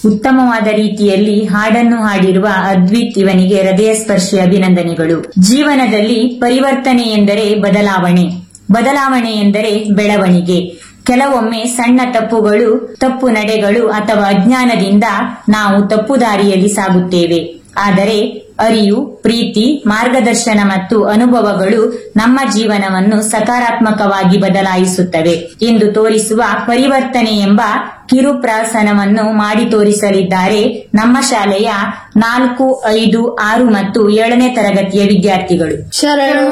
ಉತ್ತಮವಾದ ರೀತಿಯಲ್ಲಿ ಹಾಡನ್ನು ಹಾಡಿರುವ ಅದ್ವಿತ್ ಇವನಿಗೆ ಹೃದಯಸ್ಪರ್ಶಿ ಅಭಿನಂದನೆಗಳು ಜೀವನದಲ್ಲಿ ಪರಿವರ್ತನೆ ಎಂದರೆ ಬದಲಾವಣೆ ಬದಲಾವಣೆ ಎಂದರೆ ಬೆಳವಣಿಗೆ ಕೆಲವೊಮ್ಮೆ ಸಣ್ಣ ತಪ್ಪುಗಳು ತಪ್ಪು ನಡೆಗಳು ಅಥವಾ ಅಜ್ಞಾನದಿಂದ ನಾವು ತಪ್ಪು ದಾರಿಯಲ್ಲಿ ಸಾಗುತ್ತೇವೆ ಆದರೆ ಅರಿವು ಪ್ರೀತಿ ಮಾರ್ಗದರ್ಶನ ಮತ್ತು ಅನುಭವಗಳು ನಮ್ಮ ಜೀವನವನ್ನು ಸಕಾರಾತ್ಮಕವಾಗಿ ಬದಲಾಯಿಸುತ್ತವೆ ಎಂದು ತೋರಿಸುವ ಪರಿವರ್ತನೆ ಎಂಬ ಕಿರುಪ್ರಾಸನವನ್ನು ಮಾಡಿ ತೋರಿಸಲಿದ್ದಾರೆ ನಮ್ಮ ಶಾಲೆಯ ನಾಲ್ಕು ಐದು ಆರು ಮತ್ತು ಏಳನೇ ತರಗತಿಯ ವಿದ್ಯಾರ್ಥಿಗಳು ಶರಣು